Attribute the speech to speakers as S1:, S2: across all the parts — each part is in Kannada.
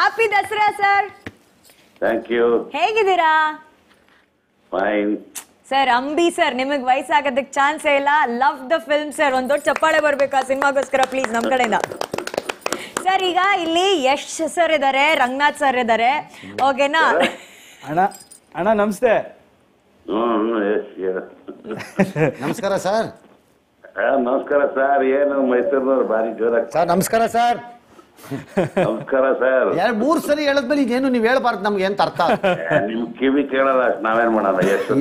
S1: Happy Dasara sir
S2: thank you
S1: ಹೇಗಿದ್ದೀರಾ
S2: ಫೈನ್
S1: ಸರ್ ಅಂಬಿ ಸರ್ ನಿಮಗೆ ವಯಸ್ಸಾಗೋದಕ್ಕೆ ಚಾನ್ಸೇ ಇಲ್ಲ ಲವ್ ದ ಫಿಲ್ಮ್ ಸರ್ ಒಂದ್ ದೊಡ್ಡ ಚಪ್ಪಾಳೆ ಬರ್ಬೇಕು ಆ ಸಿನಿಮಾಗೋಸ್ಕರ ಪ್ಲೀಸ್ ನಮ್ ಕಡೆಯಿಂದ ಸರ್ ಈಗ ಇಲ್ಲಿ ಯಶ್ ಸರ್ ಇದಾರೆ ರಂಗನಾಥ್ ಸರ್ ಇದಾರೆ ಓಕೆನಾ
S3: ಅಣ್ಣ ಅಣ್ಣ ನಮಸ್ತೆ
S2: ಹ್ಞೂ ಎಸ್
S4: ನಮಸ್ಕಾರ ಸರ್
S2: ನಮಸ್ಕಾರ ಸರ್ ಏನು ಮೈಸೂರಿನವ್ರು ಭಾರಿ ಜೋರಾಗಿ
S4: ಸರ್ ನಮಸ್ಕಾರ ಸರ್
S2: ನಮಸ್ಕಾರ ಸರ್
S4: ಎರಡು ಮೂರು ಸರಿ ಹೇಳದ್ಮೇಲೆ ಇದೇನು ನೀವು ಹೇಳ್ಬಾರ್ದು ನಮ್ಗೆ ಅಂತ ಅರ್ಥ
S2: ನಿಮ್ ಕಿವಿ ಕೇಳಲ್ಲ ಅಷ್ಟ್ ನಾವೇನ್ ಮಾಡೋಣ ಎಷ್ಟು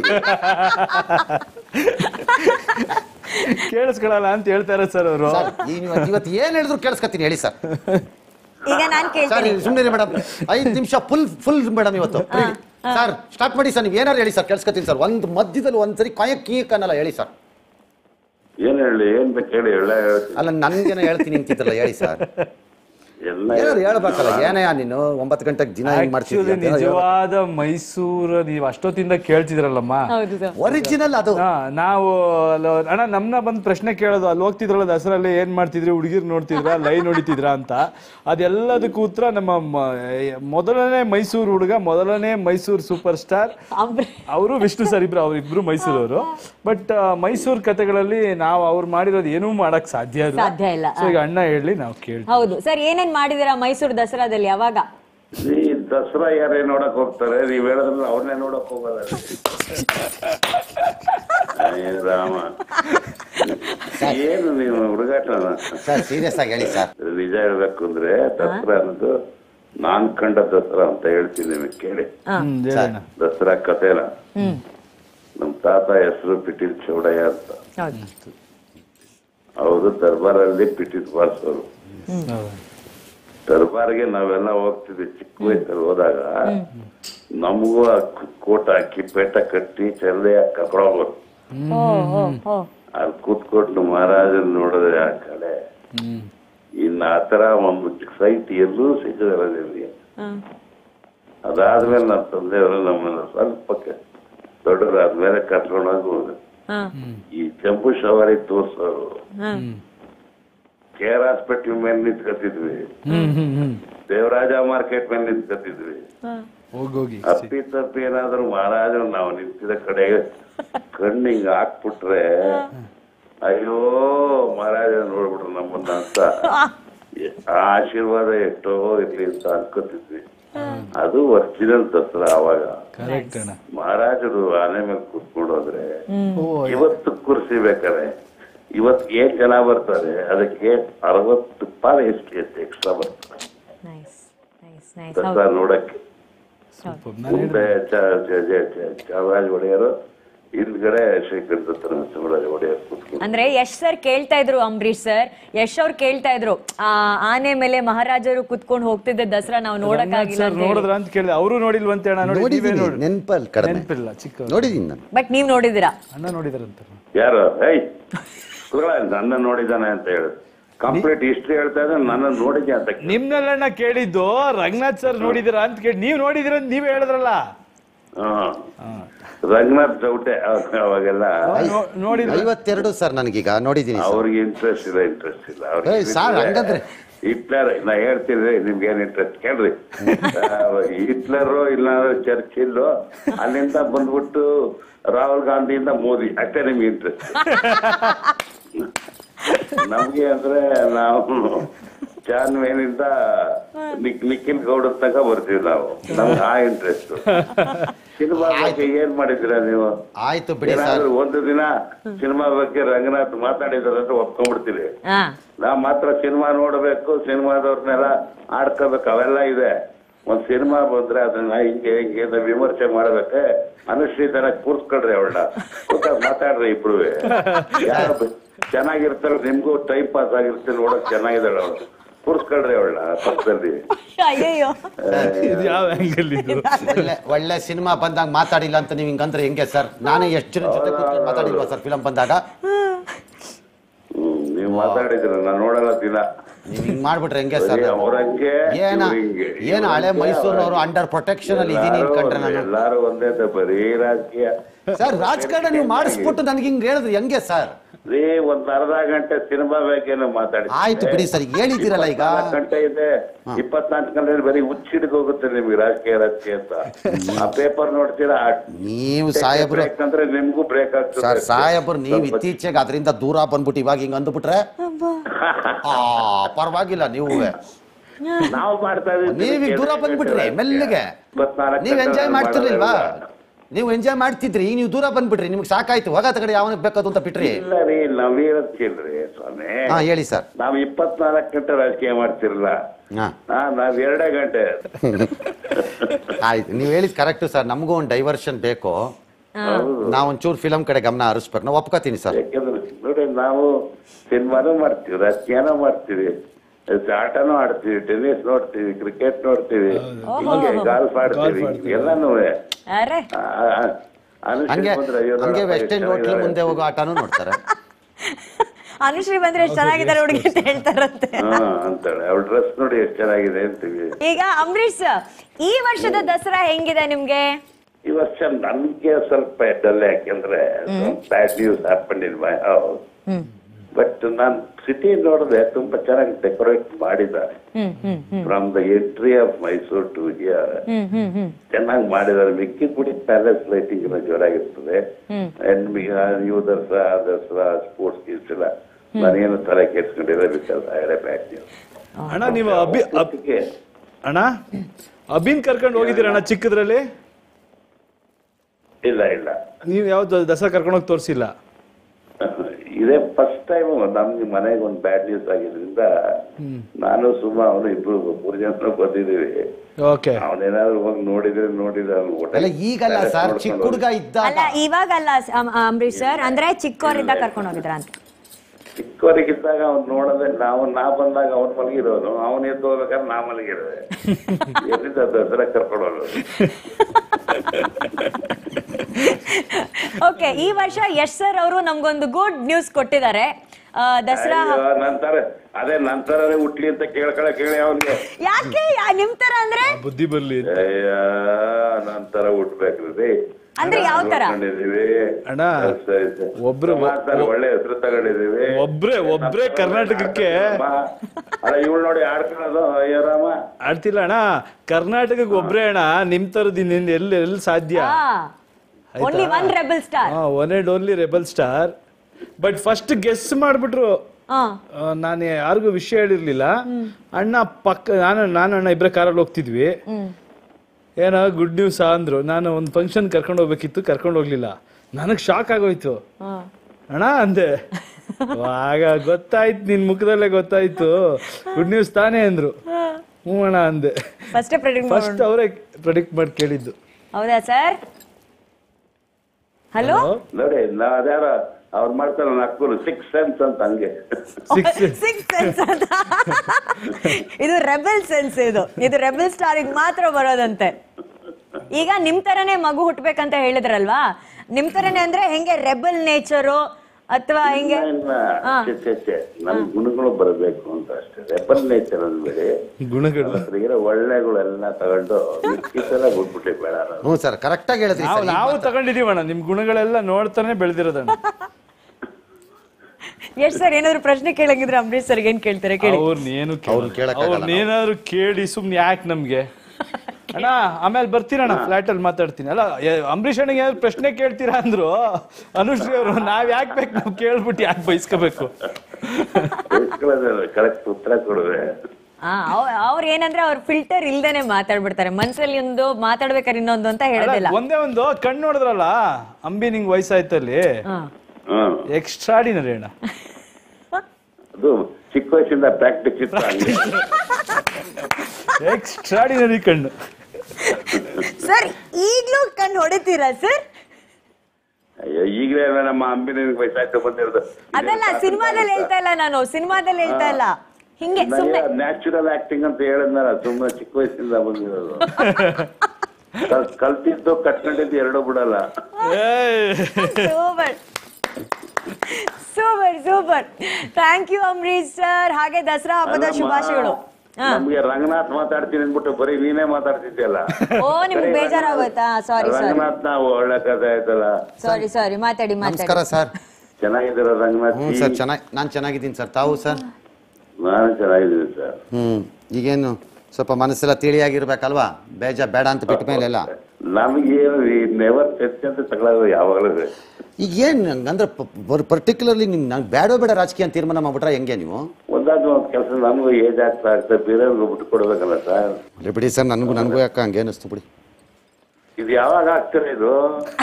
S3: ಕೇಳಿಸ್ಕೊಳಲ್ಲ ಅಂತ ಹೇಳ್ತಾರೆ ಸರ್ ಅವರು
S4: ಸರ್ ಈ ನೀವು ಇವತ್ತು ಏನ್ ಹೇಳಿದ್ರು ಕೇಳಿಸ್ಕೊತೀನಿ ಹೇಳಿ ಸರ್
S1: ಈಗ ನಾನ್
S4: ಸರ್
S1: ಕೇಳ್ತೀನಿ
S4: ಸುಮ್ಮನೆ ಮೇಡಮ್ ಐದು ನಿಮಿಷ ಫುಲ್ ಫುಲ್ ಮೇಡಮ್ ಇವತ್ತು ಸರ್ ಸ್ಟಾರ್ಟ್ ಮಾಡಿ ಸರ್ ನೀವು ಏನಾರು ಹೇಳಿ ಸರ್ ಕೇಳಿಸ್ಕೊತೀನಿ ಸರ್ ಒಂದು ಮಧ್ಯದಲ್ಲಿ ಒಂದ್ಸರಿ ಕೊಯಕ್ ಕೀಕ್ ಅನ್ನಲ್ಲ ಹೇಳಿ ಸರ್
S2: ಏನ್ ಹೇಳಿ ಏನ್ ಬೇಕು ಹೇಳಿ ಎಲ್ಲ ಹೇಳ್ತೀನಿ
S4: ಅಲ್ಲ ನನ್ಗೇನೋ ಹೇಳ್ತೀನಿ ಅಂತಿದ್ರಲ್ಲ ಹೇಳಿ ಸರ್
S2: ಎಲ್ಲ
S4: ಏನಾರು
S2: ಹೇಳ್ತೀನಿ.
S4: ಹೇಳ್ಬೇಕಲ್ಲ ಏನೇ ನೀನು ಒಂಬತ್ತು ಗಂಟೆಗೆ ದಿನ ಹಿಂಗ್
S3: ಆಕ್ಚುಲಿ
S4: ಮಾಡ್ತಿದ್ಯ
S3: ನಿಜವಾದ ಮೈಸೂರು ನೀವು ಅಷ್ಟೊತ್ತಿಂದ ಕೇಳ್ತಿದ್ರಲ್ಲಮ್ಮ
S1: ಹೌದು ಸರ್
S4: ಒರಿಜಿನಲ್ ಅದು
S3: ಹಾ, ನಾವು ಅಲ್ಲ- ಅಣ್ಣ ನಮ್ನ ಬಂದ್ ಪ್ರಶ್ನೆ ಕೇಳೋದು ಅಲ್ಲಿ ಹೋಗ್ತಿದ್ರಲ್ಲ ದಸರಲ್ಲಿ ಏನ್ ಮಾಡ್ತಿದ್ರಿ ಹುಡುಗಿರ್ ನೋಡ್ತಿದ್ರ ಲೈನ್ ಹೊಡಿತಿದ್ರ ಅಂತ ಅದೆಲ್ಲದಕ್ಕೂ ಉತ್ತರ ನಮ್ಮ ಮ- ಮೊದಲನೇ ಮೈಸೂರು ಹುಡುಗ ಮೊದಲನೇ ಮೈಸೂರು ಸೂಪರ್ ಸ್ಟಾರ್
S1: ಅಂಬ್ರಿ
S3: ಅವರು ವಿಷ್ಣು ಸರ್ ಇಬ್ರು ಅವ್ರಿಬ್ರು ಮೈಸೂರವರು ಬಟ್ ಮೈಸೂರು ಕತೆಗಳಲ್ಲಿ ನಾವು ಅವ್ರು ಮಾಡಿರೋದು ಏನೂ ಮಾಡಕ್ ಸಾಧ್ಯ ಇಲ್ಲ
S1: ಸಾಧ್ಯ ಇಲ್ಲ.
S3: ಸೊ ಈಗ ಅಣ್ಣ ಹೇಳಿ ನಾವು ಕೇಳಿ
S1: ಹೌದು ಸರ್ ಏನೇನ್ ಮಾಡಿದೀರಾ ಮೈಸೂರು ದಸರಾದಲ್ಲಿ ಯಾವಾಗ
S2: ಈ ದಸರಾ ಯಾರೇ ನೋಡಕ್ ಹೋಗ್ತಾರೆ ನೀವ್ ಹೇಳಿದ್ರೆ ಅವ್ರನ್ನೇ ನೋಡಕ್ ಹೋಗೋದ ರಾಮ ಏನು ನೀವು ಹುಡುಗಾಟನ
S4: ಸರ್ ಸೀರಿಯಸ್ ಆಗಿ ಹೇಳಿ ಸರ್
S2: ನಿಜ ಹೇಳ್ಬೇಕು ಅಂದ್ರೆ ದಸರಾ ಅನ್ನೋದು ನಾನ್ ಕಂಡ ದಸರಾ ಅಂತ ಹೇಳ್ತೀನಿ ನಿಮಗೆ ಕೇಳಿ
S3: ಹ್ಮ್, ಹೇಳಣ್ಣ.
S2: ದಸರಾ ಕಥೆನ ನಮ್ ತಾತ ಹೆಸರು ಪಿಟೀಲ್ ಚೌಡಯ್ಯ ಅಂತ
S1: ಹೌದು
S2: ಅವರು ದರ್ಬಾರಲ್ಲಿ ಪಿಟೀಲ್ ಬಾರಿಸೋರು
S3: ಹೌದು.
S2: ದರ್ಬಾರ್ಗೆ ನಾವೆಲ್ಲ ಹೋಗ್ತಿದ್ವಿ ಚಿಕ್ಕ ವಯಸ್ಸಲ್ಲಿ ಹೋದಾಗ ನಮಗೂ ಆ ಕೋಟ ಹಾಕಿ ಪೇಟ ಕಟ್ಟಿ ಚಲ್ಲೆ ಕರ್ಕೊಂಡು ಹೋಗೋರು
S1: ಓ ಓ ಓ
S2: ಅಲ್ಲಿ ಕೂತ್ಕೊಂಡು ಮಹಾರಾಜನ್ ನೋಡಿದ್ರೆ ಆ ಕಡೆ
S3: ಹ್ಮ್
S2: ಇನ್ನು ಆ ತರ ಒಂದು ಸೈಟ್ ಎಲ್ಲೂ ಸಿಗದಿರೋದಿಲ್ಲ
S1: ಹ್ಮ್.
S2: ಅದಾದ್ಮೇಲೆ ನಮ್ಮ ತಂದೆಯವರು ನಮ್ಮನ್ನ ಸ್ವಲ್ಪ ಕೆ- ದೊಡ್ಡದಾದ್ಮೇಲೆ ಕರ್ಕೊಂಡೋಗಿ ಹೋದ್ರು.
S1: ಹ್ಮ್.
S2: ಈ ಕೆಂಪು ಶವಾರಿ ತೋರ್ಸೋರು
S1: ಹ್ಮ್.
S2: ಕೆ ಆರ್ ಹಾಸ್ಪಿಟಲ್ ಮೇಲೆ ನಿಂತ್ಕೊತಿದ್ವಿ
S3: ಹ್ಮ್ ಹ್ಮ್ ಹ್ಮ್
S2: ದೇವರಾಜ ಮಾರ್ಕೆಟ್ ಮೇಲೆ ನಿಂತ್ಕೊತಿದ್ವಿ
S1: ಹ್ಮ್.
S3: ಹೋಗೋಗಿ
S2: ಅಪ್ಪಿ ತಪ್ಪಿ ಏನಾದ್ರು ಮಹಾರಾಜರು ನಾವು ನಿಂತಿದ ಕಡೆಗೆ ಕಣ್ಣಿಂಗ್ ಹಾಕ್ಬಿಟ್ರೆ ಅಯ್ಯೋ ಮಹಾರಾಜ ನೋಡ್ಬಿಟ್ರು ನಮ್ಮನ್ನ ಅಂತ ಆ ಆಶೀರ್ವಾದ ಎಷ್ಟೋ ಇರ್ಲಿ ಅಂತ ಅನ್ಕೋತಿದ್ವಿ ಅದು ಒರಿಜಿನಲ್ ದಸರಾ ಅವಾಗ
S3: ಕರೆಕ್ಟ್ ಅಣ್ಣ
S2: ಮಹಾರಾಜರು ಆನೆ ಮೇಲೆ ಕೂತ್ಕೊಂಡು ಹೋದ್ರೆ
S3: ಓ
S2: ಇವತ್ತು ಕುರ್ಸಿ ಬೇಕಾರೆ ಇವತ್ತು ಏನ್ ಜನ ಬರ್ತಾರೆ ಅದಕ್ಕೆ ಅರವತ್ತು ಪಾಲ ಎಷ್ಟು ಎಷ್ಟು ಎಕ್ಸ್ಟ್ರಾ ಬರ್ತಾರೆ
S1: ನೈಸ್ ನೈಸ್ ನೈಸ್
S2: ದಸರಾ ನೋಡಕ್ಕೆ
S3: ಸೂಪರ್ ನಾನು
S2: ಮುಂದೆ ಚ- ಚ- ಚ- ಚ- ಚಾಮರಾಜ ಒಡೆಯರು ಹಿಂದ್ಗಡೆ ಶ್ರೀಕಂಠ ನರಸಿಂಹರಾಜ ಒಡೆಯರ್ ಕೂತ್ಕೊಂಡು
S1: ಅಂದ್ರೆ ಯಶ್ ಸರ್ ಕೇಳ್ತಾ ಇದ್ರು ಅಂಬರೀಶ್ ಸರ್ ಯಶ್ ಅವ್ರು ಕೇಳ್ತಾ ಇದ್ರು ಆ ಆನೆ ಮೇಲೆ ಮಹಾರಾಜರು ಕುತ್ಕೊಂಡು ಹೋಗ್ತಿದ್ದ ದಸರಾ ನಾವು ನೋಡಕ್ಕಾಗಿಲ್ಲ
S3: ಸರ್ ನೋಡಿದ್ರ ಅಂತ ಕೇಳಿದೆ ಅವರು ನೋಡಿಲ್ವಂತೆ ಅಣ್ಣ ನೋಡಿ ನೀವೇ
S4: ನೋಡಿದ್ದೀನಿ
S3: ನೋಡಿ
S4: ನೆನಪಲ್ಲಿ ಕಡಿಮೆ
S3: ನೆನಪಿಲ್ಲ ಚಿಕ್ಕ
S4: ನೋಡಿದ್ದೀನಿ ನಾನು
S1: ಬಟ್ ನೀವ್ ನೋಡಿದಿರಾ
S3: ಅಣ್ಣ ನೋಡಿದಾರಂತ
S2: ಯಾರು ಏಯ್ ಕುಗಳ ನನ್ನ ನೋಡಿದಾನೆ ಅಂತ ಹೇಳು ಕಂಪ್ಲೀಟ್ ಹಿಸ್ಟ್ರಿ ಹೇಳ್ತಾ ಇದ್ರೆ ನನ್ನ ನೋಡಿದ್ಯಾ ಅಂತ ಕೇಳು.
S3: ನಿಮ್ನೆಲ್ಲಣ್ಣ ಕೇಳಿದ್ದು ರಂಗನಾಥ್ ಸರ್ ನೋಡಿದಿರಾ ಅಂತ ಕೇಳಿ ನೀವ್ ನೋಡಿದಿರ ಅಂತ ನೀವೇ ಹೇಳಿದ್ರಲ್ಲ
S2: ಹ್ಮ್. ರಂಗನಾಥ್ ಚೌಟೆ ಅವ- ಅವಾಗೆಲ್ಲ
S3: ನೋ- ನೋಡಿದ್ರ
S4: ಐವತ್ತೆರಡು ಸರ್ ನನಗೀಗ ನೋಡಿದ್ದೀನಿ ಸರ್
S2: ಅವ್ರಿಗೆ ಇಂಟ್ರೆಸ್ಟ್ ಇಲ್ಲ ಇಂಟ್ರೆಸ್ಟ್ ಇಲ್ಲ
S4: ಏಯ್, ಸಾರ್, ಹಂಗಂದ್ರೆ?
S2: ಹಿಟ್ಲರ್ ನಾ ಹೇಳ್ತೀನಿ ನಿಮ್ಗೆ ಏನ್ ಇಂಟ್ರೆಸ್ಟ್ ಕೇಳ್ರಿ ಹಿಟ್ಲರ್ ಇಲ್ಲ ಚರ್ಚಿಲ್ ಅಲ್ಲಿಂದ ಬಂದ್ಬಿಟ್ಟು ರಾಹುಲ್ ಗಾಂಧಿಯಿಂದ ಮೋದಿ ಅಷ್ಟೇ ನಿಮ್ಗೆ ಇಂಟ್ರೆಸ್ಟ್ ನಮ್ಗೆ ಅಂದ್ರೆ ನಾವು ಜಾನ್ವೇನಿಂದ ನಿಕ್ ನಿಖಿಲ್ ಗೌಡ ತನಕ ಬರ್ತೀವಿ ನಾವು ನಮ್ಗೆ ಆ ಇಂಟ್ರೆಸ್ಟ್ ಸಿನಿಮಾ ಬಗ್ಗೆ ಏನ್ ಮಾಡಿದ್ದೀರಾ ನೀವು
S4: ಆಯ್ತು ಬಿಡಿ ಸರ್
S2: ಏನಾದ್ರೂ ಒಂದು ದಿನ ಸಿನಿಮಾ ಬಗ್ಗೆ ರಂಗನಾಥ್ ಮಾತಾಡಿದಾರೆ ಅಂತ ಒಪ್ಕೊಂಡ್ಬಿಡ್ತೀವಿ
S1: ಹಾ
S2: ನಾವ್ ಮಾತ್ರ ಸಿನಿಮಾ ನೋಡ್ಬೇಕು ಸಿನಿಮಾದವ್ರನ್ನೆಲ್ಲ ಆಡ್ಕೋಬೇಕು ಅವೆಲ್ಲ ಇದೆ ಒಂದ್ ಸಿನಿಮಾ ಬಂದ್ರೆ ಅದನ್ನ ಹಿಂಗೆ ಹಿಂಗೆ ಅಂತ ವಿಮರ್ಶೆ ಮಾಡ್ಬೇಕೆ ಅನುಶ್ರೀ ತರ ಕೂರ್ಸ್ಕೊಳ್ರಿ ಅವಳನ್ನ ಕೂತಾಗ ಮಾತಾಡ್ರಿ ಇಬ್ರು ಯಾರು ಬ- ಚೆನ್ನಾಗಿರ್ತಾರ ನಿಮ್ಗೂ ಟೈಮ್ ಪಾಸ್ ಆಗಿರ್ತಾರೆ ನೋಡಕ್ ಚೆನ್ನಾಗಿದ್ದಾಳೆ ಅವಳು ಕೂರ್ಸ್ಕೊಳ್ರಿ ಅವಳನ್ನ ಪಕ್ಕದಲ್ಲಿ
S1: ಅಯ್ಯಯ್ಯೋ
S3: ಇದು ಯಾವ ಆಂಗಲ್ ಇದು
S4: ಒಳ್ಳೆ ಒಳ್ಳೆ ಸಿನಿಮಾ ಬಂದಾಗ ಮಾತಾಡಿಲ್ಲ ಅಂತ ನೀವು ಹಿಂಗಂದ್ರೆ ಹೆಂಗೆ ಸರ್ ನಾನೇ ಎಷ್ಟು ಜನ ಜೊತೆ ಕೂತ್ಕೊಂಡು ಮಾತಾಡಿಲ್ವಾ ಸರ್ ಫಿಲಂ ಬಂದಾಗ
S2: ಹ್ಮ್ ನೀವ್ ಮಾತಾಡಿದ್ರ ನಾನ್ ನೋಡಲ್ಲ ದಿನ
S4: ನೀವ್ ಹಿಂಗ್ ಮಾಡ್ಬಿಟ್ರೆ ಹೆಂಗೆ ಸರ್
S2: ಬರೀ ಅವ್ರಂಗೆ,
S4: ಏನ
S2: ಇವ್ರಿಂಗೆ,
S4: ಏನ ಹಳೆ
S2: ಇವ್ರಂಗೆ,
S4: ಮೈಸೂರಿನವರು
S2: ಅವ್ರಂಗೆ.
S4: ಅಂಡರ್ ಪ್ರೊಟೆಕ್ಷನ್ ಅಲ್ಲಿ ಇದೀನಿ
S2: ಎಲ್ಲಾರು
S4: ಅನ್ಕೊಂಡ್ರೆ
S2: ಒಂದೇ,
S4: ನಾನು
S2: ಎಲ್ಲಾರು ಒಂದೇ ತ- ಬರೀ ರಾಜಕೀಯ
S4: ಸರ್ ರಾಜಕಾರಣ ನೀವು ಮಾಡಿಸ್ಬಿಟ್ಟು ನನಗೆ ಹಿಂಗ್ ಹೇಳಿದ್ರೆ ಹೆಂಗೆ ಸರ್
S2: ರೀ ಒಂದ್ ಅರ್ಧ ಗಂಟೆ ಸಿನಿಮಾ ಬೇಕೇನೋ ಮಾತಾಡಿ
S4: ಆಯ್ತು ಬಿಡಿ ಸರ್ ಈಗ ಹೇಳಿದ್ದೀರಲ್ಲ ಈಗ
S2: ಗಂಟೆ ಇದೆ ಇಪ್ಪತ್ನಾಲ್ಕು ಗಂಟೆ ಬರೀ ಹುಚ್ಚಿಡ್ದು ಹೋಗುತ್ತೆ ನಿಮ್ಗೆ ರಾಜಕೀಯ ರಾಜಕೀಯ ಅಂತ ಆ ಪೇಪರ್ ನೋಡ್ತೀರಾ
S4: ನೀವು ಸಾಹೇಬ್ರು
S2: ಬ್ರೇಕ್ ಅಂದ್ರೆ ನಿಮ್ಗೂ ಬ್ರೇಕ್ ಆಗ್ತದೆ
S4: ಸರ್ ಸಾಹೇಬ್ರು ನೀವು ಇತ್ತೀಚೆಗೆ ಅದರಿಂದ ದೂರ ಬಂದ್ಬಿಟ್ಟು ಇವಾಗ ಹಿಂಗ್ ಅಂದ್ಬಿಟ್ರೆ ಆ ಪರವಾಗಿಲ್ಲ ನೀವು
S2: ನಾವು ಮಾಡ್ತಾ
S4: ನೀವ್ ಈಗ ದೂರ ಬಂದ್ಬಿಟ್ರಿ ಮೆಲ್ಲಗೆ ನೀವ್ ಎಂಜಾಯ್ ಮಾಡ್ತಿರ್ಲಿಲ್ವಾ ನೀವು ಎಂಜಾಯ್ ಮಾಡ್ತಿದ್ರಿ ಈಗ ನೀವು ದೂರ ಬಂದ್ಬಿಟ್ರಿ ನಿಮ್ಗೆ ಸಾಕಾಯ್ತು ಹೋಗ ತಗಡೆ ಯಾವನಿಗೆ ಬೇಕದು ಅಂತ ಬಿಟ್ರಿ
S2: ಇಲ್ಲ ರೀ ನಾವಿರೋದ್ ಕೇಳ್ರಿ ಸ್ವಾಮಿ
S4: ಹಾ ಹೇಳಿ ಸರ್
S2: ನಾವ್ ಇಪ್ಪತ್ನಾಲ್ಕು ಗಂಟೆ ರಾಜಕೀಯ ಮಾಡ್ತಿರಲ್ಲ
S4: ಹಾ
S2: ಹಾ ನಾವ್ ಎರಡೇ ಗಂಟೆ
S4: ಆಯ್ತು ನೀವು ಹೇಳಿದ್ ಕರೆಕ್ಟ್ ಸರ್ ನಮಗೂ ಒಂದು ಡೈವರ್ಷನ್ ಬೇಕು
S2: ಹೌದು.
S4: ನಾವು ಒಂಚೂರು ಫಿಲಮ್ ಕಡೆ ಗಮನ ಹರಿಸ್ಬೇಕು ನಾವು ಒಪ್ಕೋತೀನಿ ಸರ್
S2: ಯಾಕಂದ್ರೆ ನೋಡಿ ನಾವು ಸಿನಿಮಾನು ಮಾಡ್ತೀವಿ ರಾಜಕೀಯನೂ ಮಾಡ್ತೀವಿ ಆಟನೂ ಆಡ್ತೀವಿ ಟೆನ್ನಿಸ್ ನೋಡ್ತೀವಿ ಕ್ರಿಕೆಟ್ ನೋಡ್ತೀವಿ ಹಿಂಗೆ ಗಾಲ್ಫ್ ಆಡ್ತೀವಿ ಎಲ್ಲಾನು
S1: ಅರೆ
S4: ಹಂಗೆ ಹಂಗೆ ವೆಸ್ಟ್ ಎಂಡ್ ಹೋಟ್ಲ್ ಮುಂದೆ ಹೋಗೋ ಆಟನೂ ನೋಡ್ತಾರೆ
S1: ಅನುಶ್ರೀ ಬಂದ್ರೆ ಎಷ್ಟು ಚೆನ್ನಾಗಿದ್ದಾರೆ ಹುಡುಗಿ ಅಂತ ಹೇಳ್ತಾರಂತೆ
S2: ಹಾ ಅಂತಾಳೆ ಅವಳ ಡ್ರೆಸ್ ನೋಡಿ ಎಷ್ಟು ಚೆನ್ನಾಗಿದೆ ಅಂತೀವಿ
S1: ಈಗ ಅಂಬರೀಶ್ sir, ಈ ವರ್ಷದ ದಸರಾ ಹೆಂಗಿದೆ ನಿಮ್ಗೆ
S2: ಈ ವರ್ಷ ನನ್ಗೆ ಸ್ವಲ್ಪ ಎಡ್ಡಲ್ಲ ಯಾಕೆಂದ್ರೆ bad news happen in my house but ನಾನ್ ಸಿಟಿ ನೋಡಿದೆ ತುಂಬಾ ಚೆನ್ನಾಗಿ ಡೆಕೋರೇಟ್ ಮಾಡಿದ್ದಾರೆ
S1: ಹ್ಮ್ ಹ್ಮ್ ಹ್ಮ್
S2: from the entry of Mysore to here
S1: ಹ್ಮ್ ಹ್ಮ್ ಹ್ಮ್
S2: ಚೆನ್ನಾಗಿ ಮಾಡಿದ್ದಾರೆ ಮಿಕ್ಕಿಗುಡಿ ಪ್ಯಾಲೇಸ್ ಲೈಟಿಂಗ್ ಎಲ್ಲ ಜೋರಾಗಿರ್ತದೆ ಅಂಡ್ ನೀವು ದಸರಾ ದಸರಾ ಸ್ಪೋರ್ಟ್ಸ್ ಗೀಸ್ ಎಲ್ಲ ನಾನೇನು ತಲೆ ಕೆಡ್ಸ್ಕೊಂಡಿಲ್ಲ ಬಿಕಾಸ್ ಐ ಬ್ಯಾಡ್ ನ್ಯೂಸ್
S3: ಅಣ್ಣ ನೀವು ಅಭಿ ಅಬ್- ಅಣ್ಣ ಅಭಿನ್ ಕರ್ಕೊಂಡು ಹೋಗಿದ್ದೀರ ಅಣ್ಣ ಚಿಕ್ಕದ್ರಲ್ಲಿ
S2: ಇಲ್ಲ ಇಲ್ಲ
S3: ನೀವು ಯಾವ್ದು ದಸರಾ ಕರ್ಕೊಂಡೋಗಿ ತೋರಿಸಿಲ್ಲ
S2: ಇದೇ ಫಸ್ಟ್ ಟೈಮ್ ನಮ್ಗೆ ಮನೆಗೆ ಒಂದು ಬ್ಯಾಡ್ ನ್ಯೂಸ್ ಆಗಿದ್ರಿಂದ ನಾನು ಸುಮ್ಮ ಅವನು ಇಬ್ರು ಮೂರು ಜನ ಬಂದಿದೀವಿ
S3: ಓಕೆ
S2: ಅವನೇನಾದ್ರು ಹೋಗಿ ನೋಡಿದ್ರೆ ನೋಡಿದ್ರೆ ಅವ್ನು hotel
S4: ಅಲ್ಲ ಈಗಲ್ಲ
S2: palace
S4: ಸರ್
S2: ನೋಡ್ಕೊಂಡು
S4: ಚಿಕ್ಕ ಹುಡುಗ ಇದ್ದಾಗ
S1: ಅಲ್ಲ ಇವಾಗಲ್ಲ ಸ- ಅಂ- ಅಂಬರೀಶ್ ಸರ್ ಅಂದ್ರೆ ಚಿಕ್ಕವರಿಂದ ಕರ್ಕೊಂಡು ಹೋಗಿದ್ರ ಅಂತ
S2: ಚಿಕ್ಕವರಿಗಿದ್ದಾಗ ಅವ್ನು ನೋಡದೆ ನಾವು ನಾ ಬಂದಾಗ ಅವ್ನು ಮಲಗಿರೋನು ಅವನು ಎದ್ದು ಹೋಗ್ಬೇಕಾದ್ರೆ ನಾ ಮಲಗಿರೋದೆ ಎಲ್ಲಿಂದ ದಸರಾ ಕರ್ಕೊಂಡು ಹೋಗೋದು
S1: ಓಕೆ ಈ ವರ್ಷ ಯಶ್ ಸರ್ ಅವರು ನಮ್ಗೊಂದು ಗುಡ್ ನ್ಯೂಸ್ ಕೊಟ್ಟಿದ್ದಾರೆ ಆ, ದಸರಾ
S2: ಅಯ್ಯೋ, ನಂತರ ಅದೇ ನಂತರನೇ ಹುಟ್ಲಿ ಅಂತ ಕೇಳ್ಕೊಳ ಕೇಳಿ ಅವನಿಗೆ
S1: ಯಾಕೆ ಯಾ- ನಿಮ್ ತರ ಅಂದ್ರೆ
S3: ಬುದ್ಧಿ ಬರ್ಲಿ
S2: ಅಯ್ಯ ನಂತರ ಹುಟ್ಬೇಕ್ರಿ
S1: ಅಂದ್ರೆ ಯಾವ ತರ?
S2: ನೋಡ್ಕೊಂಡಿದೀವಿ.
S3: ಅಣ್ಣ,
S2: ಸರಿ, ಸರಿ.
S3: ಒಬ್ರು-
S2: ಸಮಾಜದಲ್ಲಿ ಒಳ್ಳೆ ಹೆಸರು ತಗೊಂಡಿದೀವಿ
S3: ಒಬ್ರೇ ಒಬ್ರೇ ಕರ್ನಾಟಕಕ್ಕೆ
S2: ಅಲ್ಲ ಇವಳು ನೋಡಿ ಆಡ್ಕೊಳ್ಳೋದು ಅಯ್ಯೋ ರಾಮ
S3: ಆಡ್ತಿಲ್ಲ ಅಣ್ಣ ಕರ್ನಾಟಕಕ್ಕೆ ಒಬ್ರೇ ಅಣ್ಣ ನಿಮ್ ತರದ್ ಇನ್ನೇನ್ ಎಲ್ಲಿ ಎಲ್ಲಿ ಸಾಧ್ಯ
S1: only one rebel star
S3: one and only rebel star but first guess ಮಾಡ್ಬಿಟ್ರು ನಾನು ಯಾರಿಗೂ ವಿಷಯ ಹೇಳಿರ್ಲಿಲ್ಲ ಅಣ್ಣ ಪಕ್ಕ ನಾನು ನಾನು ಅಣ್ಣ ಇಬ್ಬರೇ ಕಾರಲ್ಲಿ ಹೋಗ್ತಿದ್ವಿ ಏನೋ ಗುಡ್ ನ್ಯೂಸ್ ಅಂದ್ರು ನಾನು ಒಂದು ಫಂಕ್ಷನ್ ಕರ್ಕೊಂಡು ಹೋಗ್ಬೇಕಿತ್ತು ಕರ್ಕೊಂಡು ಹೋಗ್ಲಿಲ್ಲ ನನಗ್ ಶಾಕ್ ಆಗೋಯ್ತು ಅಣ್ಣ ಅಂದೆ ಆಗ ಗೊತ್ತಾಯ್ತು ನಿನ್ ಮುಖದಲ್ಲೇ ಗೊತ್ತಾಯ್ತು ಗುಡ್ ನ್ಯೂಸ್ ತಾನೇ ಅಂದ್ರು ಹ್ಞೂ ಅಣ್ಣ ಅಂದೆ
S1: ಫಸ್ಟ್ ಪ್ರೆಡಿಕ್ಟ್
S3: ಫಸ್ಟ್ ಅವರೇ ಪ್ರೆಡಿಕ್ಟ್ ಮಾಡಿ ಕೇಳಿದ್ದು
S1: ಹೌದಾ ಸರ್ ಹಲೋ
S2: ನೋಡಿ ನಾ ಅದ್ಯಾರ ಅವ್ರು ಮಾಡ್ತಾರೆ ನಕ್ಕೂರು ಸಿಕ್ಸ್ ಸೆನ್ಸ್ ಅಂತ ಹಂಗೆ
S3: ಸಿಕ್ಸ್
S1: ಸಿಕ್ಸ್ ಸೆನ್ಸ್ ಅಂತ ಇದು ರೆಬೆಲ್ ಸೆನ್ಸ್ ಇದು ಇದು ರೆಬೆಲ್ ಸ್ಟಾರ್ ಮಾತ್ರ ಬರೋದಂತೆ ಈಗ ನಿಮ್ ತರನೇ ಮಗು ಹುಟ್ಬೇಕಂತ ಹೇಳಿದ್ರಲ್ವಾ ನಿಮ್ ತರನೇ ಅಂದ್ರೆ ಹೆಂಗೆ ರೆಬೆಲ್ ನೇಚರು ಅಥವಾ ಹೆಂಗೆ
S2: ಇನ್ನ ಛೆ, ಛೆ, ಛೆ. ನನ್ ಗುಣಗಳು ಬರಬೇಕು ಅಂತ ಅಷ್ಟೇ ರೆಬಲ್ ನೇಚರ್ ಅಂದ್ಬೇಡಿ
S3: ಗುಣಗಳು
S2: ಹತ್ರ ಇರೋ ಒಳ್ಳೆಗಳೆಲ್ಲ ತಗೊಂಡು ಮಿಕ್ಕಿದ್ದೆಲ್ಲ ಬಿಟ್ಬಿಟ್ಟೆ ಬೇಡ ನಾನು.
S4: ಹ್ಞೂ ಸರ್ ಕರೆಕ್ಟಾಗಿ ಹೇಳಿದ್ರಿ
S3: ನಾವು
S4: ಸರ್
S3: ನಾವು ತಗೊಂಡಿದೀವಣ್ಣ ನಿಮ್ ಗುಣಗಳೆಲ್ಲ ನೋಡ್ತಾನೆ ಬೆಳೆದಿರೋದಣ್ಣ
S1: ಎಷ್ಟ್ ಸರ್ ಏನಾದ್ರು ಪ್ರಶ್ನೆ ಕೇಳಂಗಿದ್ರೆ ಅಂಬರೀಶ್ ಸರ್ಗೆ ಏನ್ ಕೇಳ್ತಾರೆ ಕೇಳಿ
S3: ಅವ್ರನ್ನೇನು
S4: ಅವ್ರ್ನ ಕೇಳಕ್ಕಾಗಲ್ಲ ನಾವು.
S3: ಅವ್ರನ್ನೇನಾದ್ರು ಕೇಳಿ ಸುಮ್ನೆ ಯಾಕೆ ನಮ್ಗೆ ಅಣ್ಣ ಆಮೇಲೆ ಬರ್ತೀರಣ್ಣ ಫ್ಲಾಟ್ ಅಲ್ಲಿ ಮಾತಾಡ್ತೀನಿ ಅಲ್ಲ ಏ- ಅಂಬರೀಷ್ ಅಣ್ಣಗೆ ಏನಾದ್ರು ಪ್ರಶ್ನೆ ಕೇಳ್ತೀರಾ ಅಂದ್ರು ಅನುಶ್ರೀ ಅವರು ನಾವ್ ಯಾಕೆ ಬೇಕು ನಾವು ಕೇಳ್ಬಿಟ್ಟು ಯಾಕೆ ಬಯಸ್ಕೋಬೇಕು
S2: ಕರೆಕ್ಟ್ ಉತ್ತರ ಕೊಡುವೆ
S1: ಆ, ಅವ್- ಅವ್ರ್ ಏನಂದ್ರೆ ಅವ್ರ ಫಿಲ್ಟರ್ ಇಲ್ದೇನೆ ಮಾತಾಡ್ಬಿಡ್ತಾರೆ ಮನ್ಸಲ್ಲಿ ಒಂದು ಮಾತಾಡ್ಬೇಕಾದ್ರೆ ಇನ್ನೊಂದು ಅಂತ ಹೇಳೋದಿಲ್ಲ
S3: ಒಂದೇ ಒಂದು ಕಣ್ಣು ನೋಡಿದ್ರಲ್ಲ ಅಂಬಿ ನಿಂಗ್ ವಯಸ್ಸಾಯ್ತಲ್ಲಿ
S1: ಹಾ.
S2: ಹ್ಮ್
S3: ಎಕ್ಸ್ಟ್ರಾಡಿನರಿ ಅಣ್ಣ
S2: ಅದು ಚಿಕ್ಕ ವಯಸ್ಸಿಂದ ಪ್ರಾಕ್ಟಿಸ್ ಇತ್ತು ಹಂಗೆ
S3: ಎಕ್ಸ್ಟ್ರಾಡಿನರಿ ಕಣ್ಣು
S1: ಸರ್ ಈಗ್ಲೂ ಕಣ್ಣು ಹೊಡಿತೀರಾ ಸರ್
S2: ಅಯ್ಯೋ ಈಗಲೇ ನಮ್ಮ ಅಂಬಿನ ವಯಸ್ಸಾಯ್ತು ಬಂದಿರೋದು
S1: ಅದಲ್ಲ ಸಿನಿಮಾದಲ್ಲಿ ಹೇಳ್ತಾ ಇಲ್ಲ ನಾನು ಸಿನಿಮಾದಲ್ಲಿ ಹೇಳ್ತಾ ಇಲ್ಲ ಹಿಂಗೆ ಸುಮ್ನೆ
S2: ನ್ಯಾಚುರಲ್ ಆಕ್ಟಿಂಗ್ ಅಂತ ಹೇಳಿದ್ನಲ್ಲ ಸುಮ್ಮನೆ ಚಿಕ್ಕ ವಯಸ್ಸಿಂದ ಬಂದಿರೋದು ಕಲ್- ಕಲ್ತಿದ್ದು ಕಟ್ಕೊಂಡಿದ್ದು ಎರಡೂ ಬಿಡಲ್ಲ
S3: ಏಯ್
S1: super super super thank you Ambareesh sir ಹಾಗೆ ದಸರಾ ಹಬ್ಬದ
S2: ಅಲ್ಲಮ್ಮ,
S1: ಶುಭಾಶಯಗಳು ಹಾ
S2: ನಮ್ಗೆ ರಂಗನಾಥ್ ಮಾತಾಡ್ತೀನಿ ಅಂದ್ಬಿಟ್ಟು ಬರೀ ನೀನೇ ಮಾತಾಡ್ತಿದ್ಯಲ್ಲ
S1: ಓ ನಿಮ್ಗೆ ಬೇಜಾರಾಗೋಯ್ತಾ ಸಾರಿ ಸಾರಿ
S2: ರಂಗನಾಥ್ ನಾವು ಒಳ್ಳೆ ಕಥೆ ಆಯ್ತಲ್ಲ
S1: ಸಾರಿ ಸಾರಿ ಮಾತಾಡಿ
S4: ನಮಸ್ಕಾರ
S1: ಮಾತಾಡಿ
S4: ಸರ್
S2: ಚೆನ್ನಾಗಿದ್ದೀರ ರಂಗನಾಥ್
S4: ಹ್ಞೂ ಸರ್ ಚೆನ್ನಾಗಿ ನಾನು ಚೆನ್ನಾಗಿದ್ದೀನಿ ಸರ್ ತಾವು ಸರ್
S2: ನಾನು ಚೆನ್ನಾಗಿದ್ದೀನಿ ಸರ್
S4: ಹ್ಞೂ ಈಗೇನು ಸ್ವಲ್ಪ ಮನಸ್ಸೆಲ್ಲ ತಿಳಿಯಾಗಿರ್ಬೇಕಲ್ವಾ ಬೇಜ ಬೇಡ ಅಂತ ಬಿಟ್ಟ ಮೇಲೆ ಎಲ್ಲ
S2: ನಮಗೇನು ನೆವರ್ ಚರ್ಚೆ ಅಂತ ತಗೊಳ್ಳೋದು ಯಾವಾಗಲೂ
S4: ಈಗ ಏನು ಅಂದ್ರೆ ಪರ್ಟಿಕ್ಯುಲರ್ಲಿ ನಿಮ್ಗೆ ನಂಗೆ ಬೇಡ ಬೇಡ ರಾಜಕೀಯ ಅಂತ ತೀರ್ಮಾನ ಮಾಡ್ಬಿಟ್ರೆ ಹೆಂಗೆ ನೀವು
S2: ಒಂದಾದ್ರೂ ಒಂದು ಕೆಲಸ ನಮಗೂ ಏಜ್ ಆಗ್ತಾ ಆಗ್ತಾ ಬೇರೆಯವ್ರಿಗೂ ಬಿಟ್ಟು ಕೊಡ್ಬೇಕಲ್ಲ ಸರ್
S4: ಅಲ್ಲೇ ಬಿಡಿ ಸರ್ ನನಗೂ ನನಗೂ ಯಾಕೆ ಹಂಗೆ ಅನಿಸ್ತು ಬಿಡಿ
S2: ಇದು ಯಾವಾಗ ಆಗ್ತಾರೆ ಇದು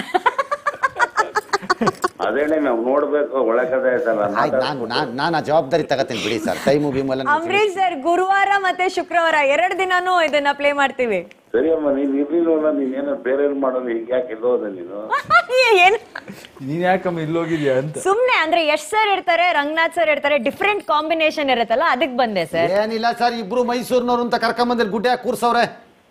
S2: ಅದೇನೆ ನಾವು ನೋಡ್ಬೇಕು ಒಳ್ಳೆ ಕಥೆ ಆಯ್ತಲ್ಲ
S4: ಆಯ್ತು ನಾನು ನಾನು ನಾನು ಆ ಜವಾಬ್ದಾರಿ ತಗೋತೀನಿ ಬಿಡಿ ಸರ್ ಟೈಮು ಭೀಮಲ್ಲ
S1: ಅಂಬರೀಶ್ ಸರ್ ಗುರುವಾರ ಮತ್ತೆ ಶುಕ್ರವಾರ ಎರಡು ದಿನಾನೂ ಇದನ್ನ ಪ್ಲೇ ಮಾಡ್ತೀವಿ
S2: ಸರಿ ಅಮ್ಮ ನೀನ್ ಇರ್ಲಿಲ್ವಲ್ಲ ನೀನೇನೋ ಬೇರೆ ಮಾಡೋದು ಹಿಂಗೆ ಯಾಕೆ ಇಲ್ಲೋದ ನೀನು
S1: ಏನ್
S3: ನೀನ್ ಯಾಕಮ್ಮ ಇಲ್ಲೋಗಿದ್ಯಾ ಅಂತ
S1: ಸುಮ್ನೆ ಅಂದ್ರೆ ಯಶ್ ಸರ್ ಇರ್ತಾರೆ ರಂಗನಾಥ್ ಸರ್ ಇರ್ತಾರೆ ಡಿಫ್ರೆಂಟ್ ಕಾಂಬಿನೇಷನ್ ಇರುತ್ತಲ್ಲ ಅದಕ್ ಬಂದೆ ಸರ್
S4: ಏನಿಲ್ಲ ಸರ್ ಇಬ್ರು ಮೈಸೂರಿನವ್ರು ಅಂತ ಕರ್ಕೊಂಬಂದಿಲ್ಲಿ ಗುಡ್ಡೆ ಹಾಕಿ ಕೂರ್ಸವ್ರೆ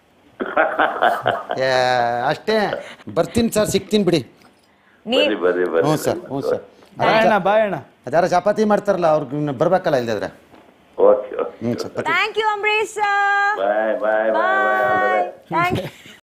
S4: ಏ, ಅಷ್ಟೇ ಬರ್ತೀನಿ ಸರ್ ಸಿಗ್ತೀನಿ ಬಿಡಿ
S1: ನೀ
S2: ಬರ್ರಿ ಬರ್ರಿ ಬರ್ರಿ
S4: ಹ್ಞೂ ಸರ್ ಹ್ಞೂ ಸರ್
S3: ಬಾಯಣ್ಣ ಬಾಯಣ್ಣ
S4: ಅದ್ಯಾರ ಚಪಾತಿ ಮಾಡ್ತಾರಲ್ಲ ಅವ್ರಿಗೆ ಬರ್ಬೇಕಲ್ಲ ಇಲ್ದಿದ್ರೆ
S2: ಓಕೆ ಓಕೆ
S4: ಹ್ಞೂ ಸರ್ ಬರ್ತೀನಿ
S1: thank you Ambareesh sir
S2: bye bye bye bye
S1: bye thank